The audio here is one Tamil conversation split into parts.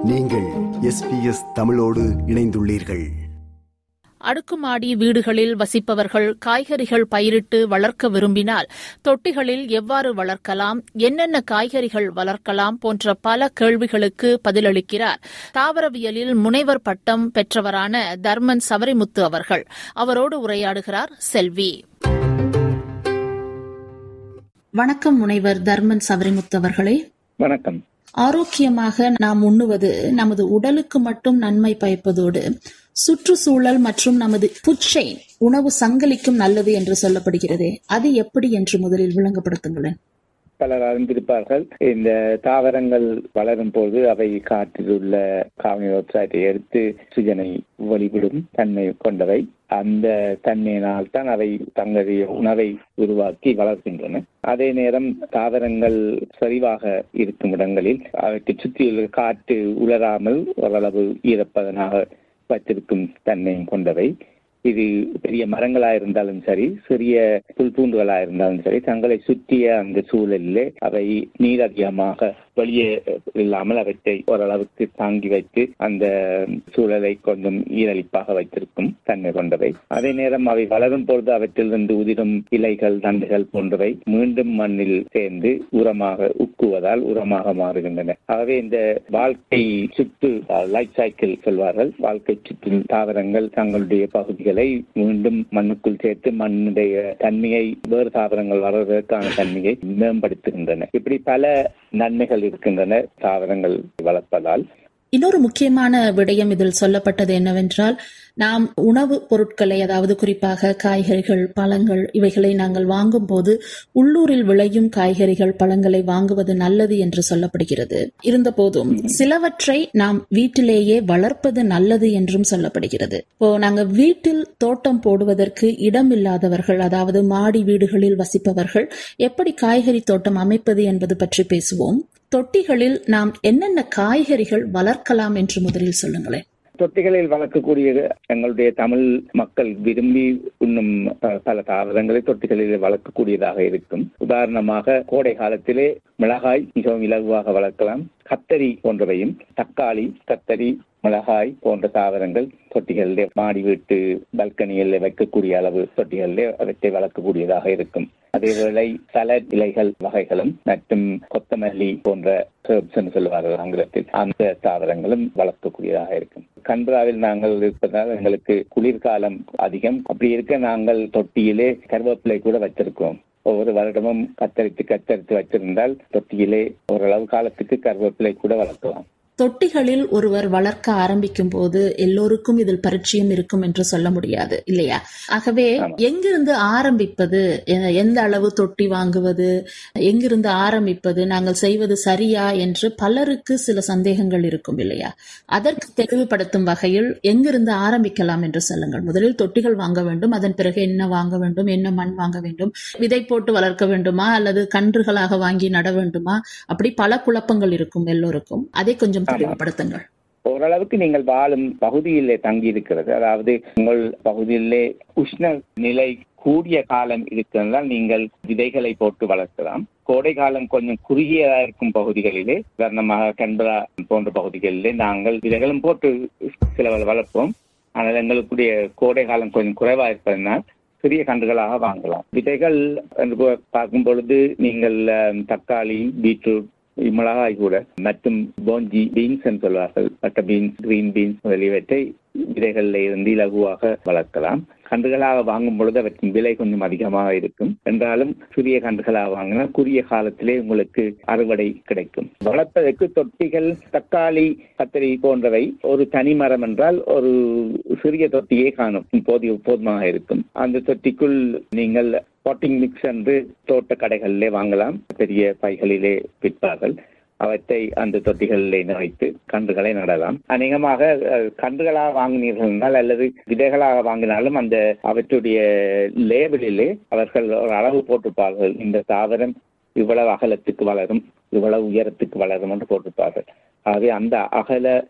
நீங்கள் எஸ்பிஎஸ் தமிழோடு இணைந்துள்ளீர்கள் அடுக்குமாடி வீடுகளில் வசிப்பவர்கள் காய்கறிகள் பயிரிட்டு வளர்க்க விரும்பினால் தொட்டிகளில் எவ்வாறு வளர்க்கலாம் என்னென்ன காய்கறிகள் வளர்க்கலாம் போன்ற பல கேள்விகளுக்கு பதிலளிக்கிறார் தாவரவியலில் முனைவர் பட்டம் பெற்றவரான தர்மன் சவரிமுத்து அவர்கள் அவரோடு உரையாடுகிறார் செல்வி வணக்கம் முனைவர் தர்மன் சவரிமுத்து அவர்களே வணக்கம் ஆரோக்கியமாக நாம் உண்ணுவது நமது உடலுக்கு மட்டும் நன்மை பயப்பதோடு சுற்றுச்சூழல் மற்றும் நமது புச்செயின் உணவு சங்கிலிக்கும் நல்லது என்று சொல்லப்படுகிறதே அது எப்படி என்று முதலில் விளங்கப்படுத்துங்களேன் பலர் அறிந்திருப்பார்கள் இந்த தாவரங்கள் வளரும் போது அவை காற்றில் உள்ள கார்பன் ஆக்சைடை எடுத்து ஆக்சிஜனை வெளிவிடும் தன்மை கொண்டவை அந்த தன்மையினால் தான் அவை தங்களுடைய உணவை உருவாக்கி வளர்க்கின்றன அதே நேரம் தாவரங்கள் சரிவாக இருக்கும் இடங்களில் அவற்றை சுற்றியுள்ள காற்று உலராமல் ஓரளவு ஈரப்பதனாக வைத்திருக்கும் தன்மையும் கொண்டவை இது பெரிய மரங்களா இருந்தாலும் சரி சிறிய புல் பூண்டுகளா இருந்தாலும் சரி தங்களை சுற்றிய அந்த சூழலிலே அவை நீர் அதிகமாக வெளியே இல்லாமல் அவற்றை ஓரளவுக்கு தாங்கி வைத்து அந்த சூழலை கொஞ்சம் ஈரழிப்பாக வைத்திருக்கும் தன்மை கொண்டவை அதே நேரம் அவை வளரும் பொழுது அவற்றிலிருந்து உதிரும் இலைகள் தண்டுகள் போன்றவை மீண்டும் மண்ணில் சேர்ந்து உரமாக உக்குவதால் உரமாக மாறுகின்றன ஆகவே இந்த வாழ்க்கை சுற்று லைஃப் சைக்கிள் சொல்வார்கள் வாழ்க்கை சுற்று தாவரங்கள் தங்களுடைய பகுதிகளை மீண்டும் மண்ணுக்குள் சேர்த்து மண்ணுடைய தன்மையை வேறு தாவரங்கள் வளர்வதற்கான தன்மையை மேம்படுத்துகின்றன இப்படி பல நன்மைகள் இருக்கின்றன தாவரங்கள் வளர்ப்பதால் இன்னொரு முக்கியமான விடயம் இதில் சொல்லப்பட்டது என்னவென்றால் நாம் உணவுப் பொருட்களை அதாவது குறிப்பாக காய்கறிகள் பழங்கள் இவைகளை நாங்கள் வாங்கும் போது உள்ளூரில் விளையும் காய்கறிகள் பழங்களை வாங்குவது நல்லது என்று சொல்லப்படுகிறது இருந்த போதும் சிலவற்றை நாம் வீட்டிலேயே வளர்ப்பது நல்லது என்றும் சொல்லப்படுகிறது இப்போ நாங்க வீட்டில் தோட்டம் போடுவதற்கு இடம் இல்லாதவர்கள் அதாவது மாடி வீடுகளில் வசிப்பவர்கள் எப்படி காய்கறி தோட்டம் அமைப்பது என்பது பற்றி பேசுவோம் தொட்டிகளில் நாம் என்னென்ன காய்கறிகள் வளர்க்கலாம் என்று முதலில் சொல்லுங்களேன் தொட்டிகளில் வளர்க்கக்கூடிய எங்களுடைய தமிழ் மக்கள் விரும்பி உண்ணும் பல தாவரங்களை தொட்டிகளில் வளர்க்கக்கூடியதாக இருக்கும் உதாரணமாக கோடை காலத்திலே மிளகாய் மிகவும் இலகுவாக வளர்க்கலாம் கத்தரி போன்றவையும் தக்காளி கத்தரி மிளகாய் போன்ற தாவரங்கள் தொட்டிகளிலே மாடி வீட்டு பல்கனியில் வைக்கக்கூடிய அளவு தொட்டிகளிலே அவற்றை வளர்க்கக்கூடியதாக இருக்கும் அதேவேளை சலட் இலைகள் வகைகளும் மற்றும் கொத்தமல்லி போன்ற சொல்லுவார்கள் ஆங்கிலத்தில் அந்த தாவரங்களும் வளர்க்கக்கூடியதாக இருக்கும் கன்பராவில் நாங்கள் இருப்பதால் எங்களுக்கு குளிர்காலம் அதிகம் அப்படி இருக்க நாங்கள் தொட்டியிலே கருவேப்பிலை கூட வச்சிருக்கோம் ஒவ்வொரு வருடமும் கத்தரித்து கத்தரித்து வச்சிருந்தால் தொட்டியிலே ஓரளவு காலத்துக்கு கருவேப்பிலை கூட வளர்க்கலாம் தொட்டிகளில் ஒருவர் வளர்க்க ஆரம்பிக்கும் போது எல்லோருக்கும் இதில் பரிச்சயம் இருக்கும் என்று சொல்ல முடியாது இல்லையா ஆகவே எங்கிருந்து ஆரம்பிப்பது எந்த அளவு தொட்டி வாங்குவது எங்கிருந்து ஆரம்பிப்பது நாங்கள் செய்வது சரியா என்று பலருக்கு சில சந்தேகங்கள் இருக்கும் இல்லையா அதற்கு தெளிவுபடுத்தும் வகையில் எங்கிருந்து ஆரம்பிக்கலாம் என்று சொல்லுங்கள் முதலில் தொட்டிகள் வாங்க வேண்டும் அதன் பிறகு என்ன வாங்க வேண்டும் என்ன மண் வாங்க வேண்டும் விதை போட்டு வளர்க்க வேண்டுமா அல்லது கன்றுகளாக வாங்கி நட வேண்டுமா அப்படி பல குழப்பங்கள் இருக்கும் எல்லோருக்கும் அதை கொஞ்சம் தெளிவுபடுத்துங்கள் ஓரளவுக்கு நீங்கள் வாழும் பகுதியிலே தங்கி இருக்கிறது அதாவது உங்கள் பகுதியிலே உஷ்ண நிலை கூடிய காலம் இருக்கிறதால் நீங்கள் விதைகளை போட்டு வளர்க்கலாம் கோடை காலம் கொஞ்சம் குறுகியதா இருக்கும் பகுதிகளிலே உதாரணமாக கன்பரா போன்ற பகுதிகளிலே நாங்கள் விதைகளும் போட்டு சில வளர்ப்போம் ஆனால் எங்களுடைய கோடை காலம் கொஞ்சம் குறைவா இருப்பதனால் சிறிய கன்றுகளாக வாங்கலாம் விதைகள் என்று பார்க்கும் பொழுது நீங்கள் தக்காளி பீட்ரூட் மிளகாய் கூட மற்றும் போஞ்சி பீன்ஸ் என்று சொல்வார்கள் மற்ற பீன்ஸ் கிரீன் பீன்ஸ் முதலியவற்றை விதைகளில் இருந்து இலகுவாக வளர்க்கலாம் கன்றுகளாக வாங்கும் பொழுது அவற்றின் விலை கொஞ்சம் அதிகமாக இருக்கும் என்றாலும் சிறிய கன்றுகளாக வாங்கினால் குறுகிய காலத்திலே உங்களுக்கு அறுவடை கிடைக்கும் வளர்ப்பதற்கு தொட்டிகள் தக்காளி கத்திரி போன்றவை ஒரு தனி மரம் என்றால் ஒரு சிறிய தொட்டியே காணும் போதிய போதுமாக இருக்கும் அந்த தொட்டிக்குள் நீங்கள் பாட்டிங் மிக்ஸ் என்று தோட்ட கடைகளிலே வாங்கலாம் பெரிய பைகளிலே விற்பார்கள் அவற்றை அந்த தொட்டிகளிலே வைத்து கன்றுகளை நடலாம் அநேகமாக கன்றுகளாக வாங்கினீர்கள் என்றால் அல்லது விதைகளாக வாங்கினாலும் அந்த அவற்றுடைய லேபிளிலே அவர்கள் ஒரு அளவு போட்டிருப்பார்கள் இந்த தாவரம் இவ்வளவு அகலத்துக்கு வளரும் இவ்வளவு உயரத்துக்கு வளரும் என்று போட்டிருப்பார்கள் ஆகவே அந்த அகல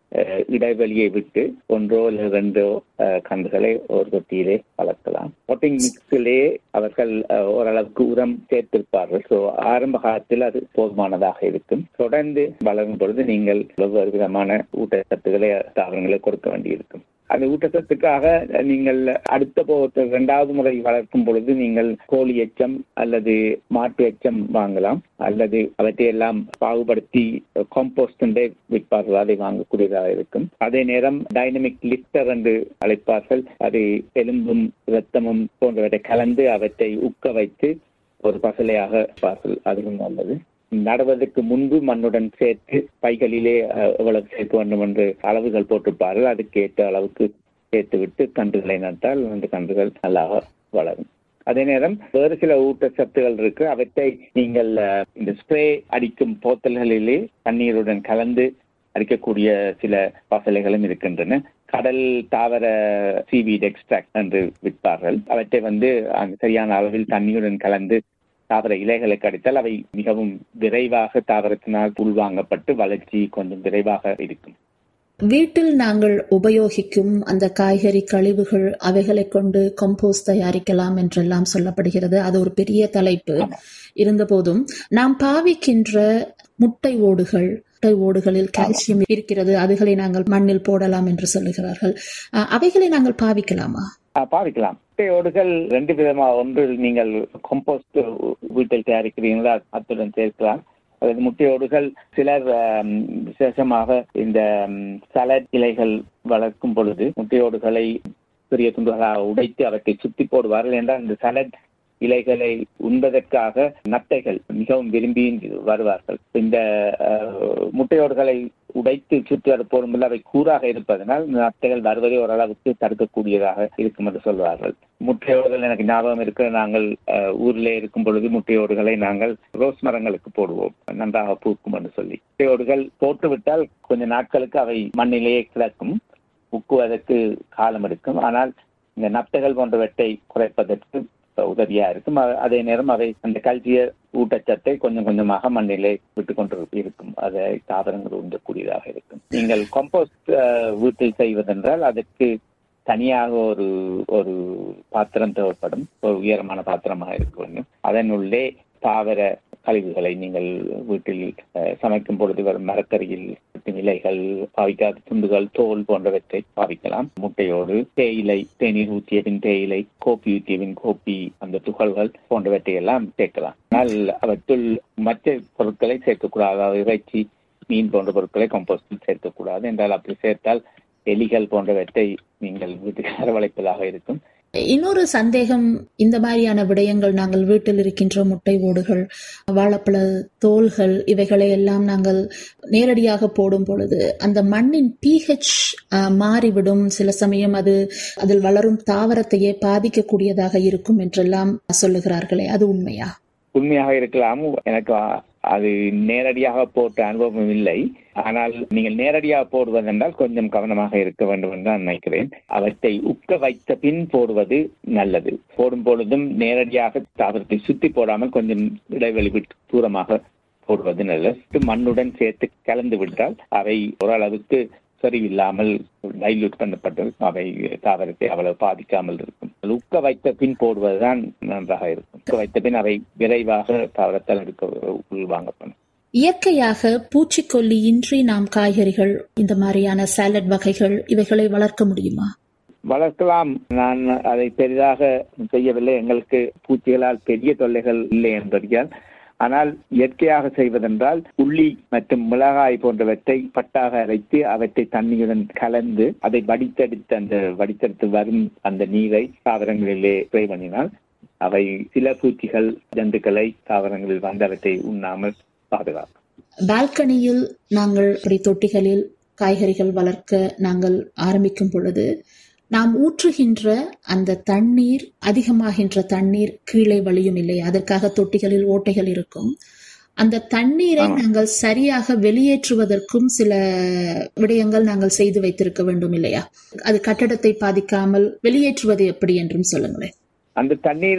அஹ், இடைவெளியை விட்டு ஒன்றோ அல்லது ரெண்டோ அஹ், கன்றுகளை ஒரு தொட்டியிலே வளர்க்கலாம் பொட்டிங் மிக்ஸிலே அவர்கள் அஹ், ஓரளவுக்கு உரம் சேர்த்திருப்பார்கள் ஸோ ஆரம்ப காலத்தில் அது போதுமானதாக இருக்கும் தொடர்ந்து வளரும் பொழுது நீங்கள் வெவ்வேறு விதமான ஊட்டச்சத்துக்களை தாவரங்களை கொடுக்க வேண்டியிருக்கும் அந்த ஊட்டச்சத்துக்காக நீங்கள் அடுத்த போ- இரண்டாவது முறை வளர்க்கும் பொழுது நீங்கள் கோழி எச்சம் அல்லது மாட்டு எச்சம் வாங்கலாம் அல்லது அவற்றை எல்லாம் பாகுபடுத்தி காம்போஸ்ட் என்றே விற்பார்கள் அதை வாங்கக்கூடியதாக இருக்கும் அதே நேரம் டைனமிக் லிப்டர் என்று அழைப்பார்கள் அது எலும்பும் இரத்தமும் போன்றவற்றை கலந்து அவற்றை உக்க வைத்து ஒரு பசலையாக வைப்பார்கள் அதுவும் நல்லது நடுவதற்கு முன்பு மண்ணுடன் சேர்த்து பைகளிலே அஹ், எவ்வளவு சேர்க்க வேண்டும் என்று அளவுகள் போட்டிருப்பார்கள் அதுக்கு ஏற்ற அளவுக்கு சேர்த்து விட்டு கன்றுகளை நட்டால் அந்த கன்றுகள் நல்லாக வளரும் அதே நேரம் வேறு சில ஊட்டச்சத்துகள் இருக்கு அவற்றை நீங்கள் அஹ், இந்த ஸ்ப்ரே அடிக்கும் போத்தல்களிலே தண்ணீருடன் கலந்து அடிக்கக்கூடிய சில பசலைகளும் இருக்கின்றன கடல் தாவர சீவீட் எக்ஸ்ட்ராக்ட் என்று விற்பார்கள் அவற்றை வந்து அந்த சரியான அளவில் தண்ணியுடன் கலந்து தாவர இலைகளை கடித்தால் அவை மிகவும் விரைவாக தாவரத்தினால் உள்வாங்கப்பட்டு வளர்ச்சி கொஞ்சம் விரைவாக இருக்கும் வீட்டில் நாங்கள் உபயோகிக்கும் அந்த காய்கறி கழிவுகள் அவைகளை கொண்டு கம்போஸ்ட் தயாரிக்கலாம் என்றெல்லாம் சொல்லப்படுகிறது அது ஒரு பெரிய தலைப்பு இருந்தபோதும் நாம் பாவிக்கின்ற முட்டை ஓடுகள் முட்டை ஓடுகளில் கால்சியம் இருக்கிறது அதுகளை நாங்கள் மண்ணில் போடலாம் என்று சொல்லுகிறார்கள் அஹ், அவைகளை நாங்கள் பாவிக்கலாமா ஆ, பாவிக்கலாம் முட்டையோடுகள் ரெண்டு விதமா ஒன்று நீங்கள் கம்போஸ்ட் வீட்டில் தயாரிக்கிறீங்களா அத்துடன் சேர்க்கலாம் அல்லது முட்டையோடுகள் சிலர் ஆம், விசேஷமாக இந்த சலட் இலைகள் வளர்க்கும் பொழுது முட்டையோடுகளை பெரிய துண்டுகளாக உடைத்து அவற்றை சுத்தி போடுவார்கள் என்றால் இந்த சலட் இலைகளை உண்பதற்காக நத்தைகள் மிகவும் விரும்பி வருவார்கள் இந்த அஹ், முட்டையோடுகளை உடைத்து சுற்றி வர போடும்போது அவை கூறாக இருப்பதனால் இந்த நத்தைகள் வருவதை ஓரளவுக்கு தடுக்கக்கூடியதாக இருக்கும் என்று சொல்வார்கள் முட்டையோடுகள் எனக்கு ஞாபகம் இருக்கிற நாங்கள் அஹ், ஊரிலே இருக்கும் பொழுது முட்டையோடுகளை நாங்கள் ரோஸ் மரங்களுக்கு போடுவோம் நன்றாக பூக்கும் என்று சொல்லி முட்டையோடுகள் போட்டுவிட்டால் கொஞ்ச நாட்களுக்கு அவை மண்ணிலேயே கிடக்கும் உக்குவதற்கு காலம் எடுக்கும் ஆனால் இந்த நத்தைகள் போன்றவற்றை குறைப்பதற்கு உதவியா இருக்கும் அ- அதே நேரம் அவை அந்த கல்சிய ஊட்டச்சத்தை கொஞ்சம் கொஞ்சமாக மண்ணிலே விட்டு கொண்டு இருக்கும் அதை தாவரங்கள் உண்டக்கூடியதாக இருக்கும் நீங்கள் கம்போஸ்ட் வீட்டில் செய்வதென்றால் அதற்கு தனியாக ஒரு ஒரு பாத்திரம் தேவைப்படும் ஒரு உயரமான பாத்திரமாக இருக்க வேண்டும் அதனுள்ளே தாவர கழிவுகளை நீங்கள் வீட்டில் அஹ், சமைக்கும் பொழுது வரும் மரக்கறியில் இருக்கும் இலைகள் பாவிக்காத துண்டுகள் தோல் போன்றவற்றை பாவிக்கலாம் முட்டையோடு தேயிலை தேநீர் ஊற்றிய பின் தேயிலை கோப்பி ஊற்றிய பின் கோப்பி அந்த துகள்கள் போன்றவற்றை எல்லாம் சேர்க்கலாம் ஆனால் அவற்றுள் மற்ற பொருட்களை சேர்க்கக்கூடாது அதாவது இறைச்சி மீன் போன்ற பொருட்களை கம்போஸ்டில் சேர்க்கக்கூடாது என்றால் அப்படி சேர்த்தால் எலிகள் போன்றவற்றை நீங்கள் வீட்டுக்கு வரவழைப்பதாக இருக்கும் இன்னொரு சந்தேகம் இந்த மாதிரியான விடயங்கள் நாங்கள் வீட்டில் இருக்கின்ற முட்டை ஓடுகள் வாழைப்பழ தோல்கள் இவைகளை எல்லாம் நாங்கள் நேரடியாக போடும் பொழுது அந்த மண்ணின் பிஹெச் மாறிவிடும் சில சமயம் அது அதில் வளரும் தாவரத்தையே பாதிக்கக்கூடியதாக இருக்கும் என்றெல்லாம் சொல்லுகிறார்களே அது உண்மையா உண்மையாக இருக்கலாம் எனக்கு அ- அது நேரடியாக போட்ட அனுபவம் இல்லை ஆனால் நீங்கள் நேரடியாக போடுவதென்றால் கொஞ்சம் கவனமாக இருக்க வேண்டும் என்று நான் நினைக்கிறேன் அவற்றை உக்க வைத்த பின் போடுவது நல்லது போடும் பொழுதும் நேரடியாக தாவரத்தை சுத்தி போடாமல் கொஞ்சம் இடைவெளி விட்டு தூரமாக போடுவது நல்லது மண்ணுடன் சேர்த்து கலந்து விட்டால் அவை ஓரளவுக்கு சரியில்லாமல் டைல்யூட் பண்ணப்பட்டு அவை தாவரத்தை அவ்வளவு பாதிக்காமல் இருக்கும் உக்க வைத்த பின் போடுவதுதான் நன்றாக இருக்கும் உக்க வைத்த பின் அவை விரைவாக தாவரத்தால் எடுக்க உள்வாங்கப்படும் இயற்கையாக பூச்சிக்கொல்லியின்றி நாம் காய்கறிகள் இந்த மாதிரியான சாலட் வகைகள் இவைகளை வளர்க்க முடியுமா வளர்க்கலாம் நான் அதை பெரிதாக செய்யவில்லை எங்களுக்கு பூச்சிகளால் பெரிய தொல்லைகள் இல்லை என்பதால் ஆனால் இயற்கையாக செய்வதென்றால் உள்ளி மற்றும் மிளகாய் போன்றவற்றை பட்டாக அரைத்து அவற்றை தண்ணியுடன் கலந்து அதை வடித்தெடுத்து அந்த வடித்தெடுத்து வரும் அந்த நீரை தாவரங்களிலே ஸ்ப்ரே பண்ணினால் அவை சில பூச்சிகள் ஜந்துக்களை தாவரங்களில் வந்து அவற்றை உண்ணாமல் பாதுகாக்கும் பால்கனியில் நாங்கள் இப்படி தொட்டிகளில் காய்கறிகள் வளர்க்க நாங்கள் ஆரம்பிக்கும் பொழுது நாம் ஊற்றுகின்ற அந்த தண்ணீர் அதிகமாகின்ற தண்ணீர் கீழே வழியும் இல்லை அதற்காக தொட்டிகளில் ஓட்டைகள் இருக்கும் அந்த தண்ணீரை ஆமா. நாங்கள் சரியாக வெளியேற்றுவதற்கும் சில விடயங்கள் நாங்கள் செய்து வைத்திருக்க வேண்டும் இல்லையா அது கட்டடத்தை பாதிக்காமல் வெளியேற்றுவது எப்படி என்றும் சொல்லுங்களேன் அந்த தண்ணீரை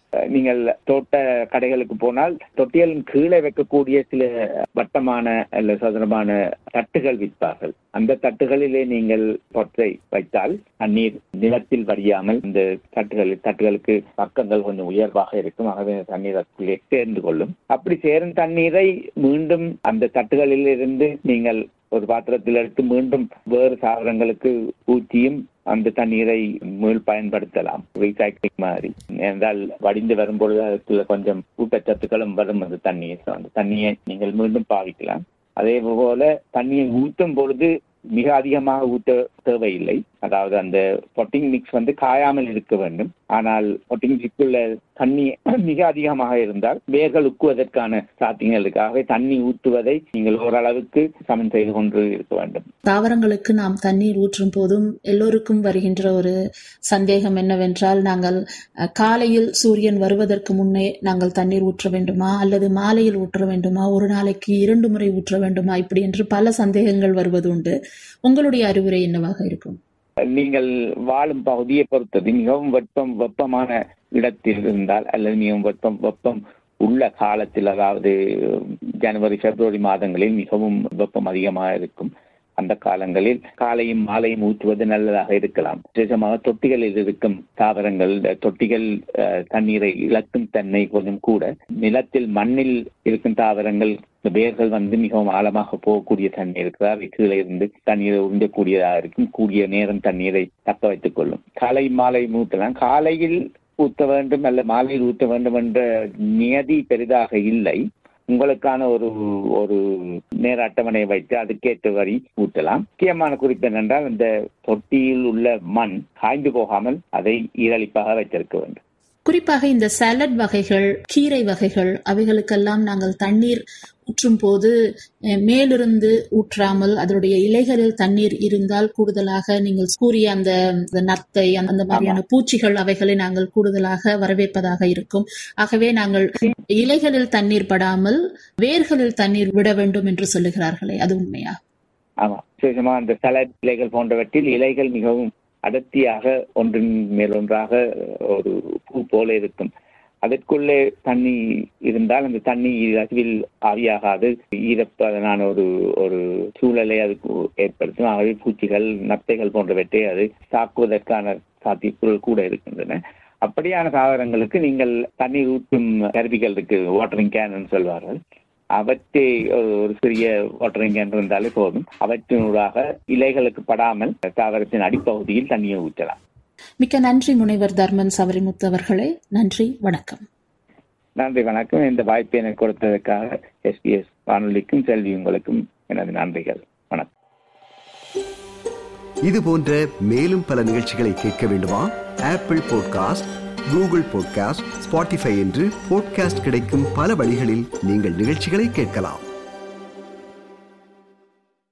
அஹ், நீங்கள் தோட்ட கடைகளுக்கு போனால் தொட்டிகளின் கீழே வைக்கக்கூடிய சில வட்டமான அல்ல சதுரமான தட்டுகள் விற்பார்கள் அந்த தட்டுகளிலே நீங்கள் பொற்றை வைத்தால் தண்ணீர் நிலத்தில் வடியாமல் இந்த தட்டுகளில் தட்டுகளுக்கு பக்கங்கள் கொஞ்சம் உயர்வாக இருக்கும் ஆகவே அந்த தண்ணீர் அதுக்குள்ளே சேர்ந்து கொள்ளும் அப்படி சேரும் தண்ணீரை மீண்டும் அந்த தட்டுகளில் இருந்து நீங்கள் ஒரு பாத்திரத்தில் எடுத்து மீண்டும் வேறு சாதனங்களுக்கு ஊற்றியும் அந்த தண்ணீரை மீள் பயன்படுத்தலாம் ரீசைக்ளிங் மாதிரி என்றால் வடிந்து வரும்பொழுது அதுக்குள்ள கொஞ்சம் ஊட்டச்சத்துக்களும் வரும் அந்த தண்ணீர் So, அந்த தண்ணியை நீங்கள் மீண்டும் பாவிக்கலாம் அதே போல தண்ணியை ஊற்றும் பொழுது மிக அதிகமாக ஊற்ற தேவையில்லை அதாவது அந்த பொட்டிங் மிக்ஸ் வந்து காயாமல் இருக்க வேண்டும் ஆனால் பொட்டிங் மிக்ஸுள்ள தண்ணி மிக அதிகமாக இருந்தால் வேர்கள் உக்குவதற்கான சாத்தியங்கள் இருக்கு ஆகவே தண்ணி ஊற்றுவதை நீங்கள் ஓரளவுக்கு சமன் செய்து கொண்டு இருக்க வேண்டும் தாவரங்களுக்கு நாம் தண்ணீர் ஊற்றும் போதும் எல்லோருக்கும் வருகின்ற ஒரு சந்தேகம் என்னவென்றால் நாங்கள் அஹ், காலையில் சூரியன் வருவதற்கு முன்னே நாங்கள் தண்ணீர் ஊற்ற வேண்டுமா அல்லது மாலையில் ஊற்ற வேண்டுமா ஒரு நாளைக்கு இரண்டு முறை ஊற்ற வேண்டுமா இப்படி என்று பல சந்தேகங்கள் வருவதுண்டு உங்களுடைய அறிவுரை என்னவாக இருக்கும் நீங்கள் வாழும் பகுதியை பொறுத்தது மிகவும் வெப்பம் வெப்பமான இடத்தில் இருந்தால் அல்லது மிகவும் வெப்பம் வெப்பம் உள்ள காலத்தில் அதாவது ஜனவரி பிப்ரவரி மாதங்களில் மிகவும் வெப்பம் அதிகமாக இருக்கும் அந்த காலங்களில் காலையும் மாலையும் ஊற்றுவது நல்லதாக இருக்கலாம் விசேஷமாக தொட்டிகளில் இருக்கும் தாவரங்கள் இந்த தொட்டிகள் அஹ், தண்ணீரை இழக்கும் தன்மை கொஞ்சம் கூட நிலத்தில் மண்ணில் இருக்கும் தாவரங்கள் இந்த வேர்கள் வந்து மிகவும் ஆழமாக போகக்கூடிய தண்ணி இருக்கிறதா அவை கீழே இருந்து தண்ணீரை உறிஞ்சக்கூடியதாக இருக்கும் கூடிய நேரம் தண்ணீரை தக்க வைத்துக் கொள்ளும் காலை மாலை ஊற்றலாம் காலையில் ஊற்ற வேண்டும் அல்ல மாலையில் ஊற்ற வேண்டும் என்ற நியதி பெரிதாக இல்லை உங்களுக்கான ஒரு ஒரு நேர அட்டவணை வைத்து அதுக்கேற்ற வரி ஊற்றலாம் முக்கியமான குறிப்பு என்னென்றால் இந்த தொட்டியில் உள்ள மண் காய்ந்து போகாமல் அதை ஈரழிப்பாக வைத்திருக்க வேண்டும் குறிப்பாக இந்த சாலட் வகைகள் கீரை வகைகள் அவைகளுக்கெல்லாம் நாங்கள் தண்ணீர் ஊற்றும் போது அஹ், மேலிருந்து ஊற்றாமல் அதனுடைய இலைகளில் தண்ணீர் இருந்தால் கூடுதலாக நீங்கள் கூறிய அந்த அந்த நத்தை அந்த அந்த மாதிரியான பூச்சிகள் அவைகளை நாங்கள் கூடுதலாக வரவேற்பதாக இருக்கும் ஆகவே நாங்கள் இலைகளில் தண்ணீர் படாமல் வேர்களில் தண்ணீர் விட வேண்டும் என்று சொல்லுகிறார்களே அது உண்மையா ஆமா விசேஷமா அந்த சலட் இலைகள் போன்றவற்றில் இலைகள் மிகவும் அடர்த்தியாக ஒன்றின் மேல் ஒன்றாக ஒரு பூ போல இருக்கும் அதற்குள்ளே தண்ணி இருந்தால் அந்த தண்ணி அதுவில் ஆவியாகாது ஈரப்பதனான ஒரு ஒரு சூழலை அது ஏற்படுத்தும் ஆகவே பூச்சிகள் நத்தைகள் போன்றவற்றை அது தாக்குவதற்கான சாத்தியக்கூறுகள் கூட இருக்கின்றன அப்படியான சாதனங்களுக்கு நீங்கள் தண்ணீர் ஊற்றும் கருவிகள் இருக்கு வாட்டரிங் கேன் சொல்வார்கள் அவற்றை ஒரு ஒரு சிறிய வாட்டரிங் கேன் இருந்தாலே போதும் அவற்றினூடாக இலைகளுக்கு படாமல் தாவரத்தின் அடிப்பகுதியில் தண்ணியை ஊற்றலாம் மிக்க நன்றி முனைவர் தர்மன் சவரிமுத்து அவர்களே நன்றி வணக்கம் நன்றி வணக்கம் இந்த வாய்ப்பை எனக்கு கொடுத்ததற்காக எஸ்பிஎஸ் வானொலிக்கும் செல்வி உங்களுக்கும் எனது நன்றிகள் வணக்கம் இது போன்ற மேலும் பல நிகழ்ச்சிகளை கேட்க வேண்டுமா Apple podcast Google podcast Spotify என்று பாட்காஸ்ட் கிடைக்கும் பல வழிகளில் நீங்கள் நிகழ்ச்சிகளை கேட்கலாம்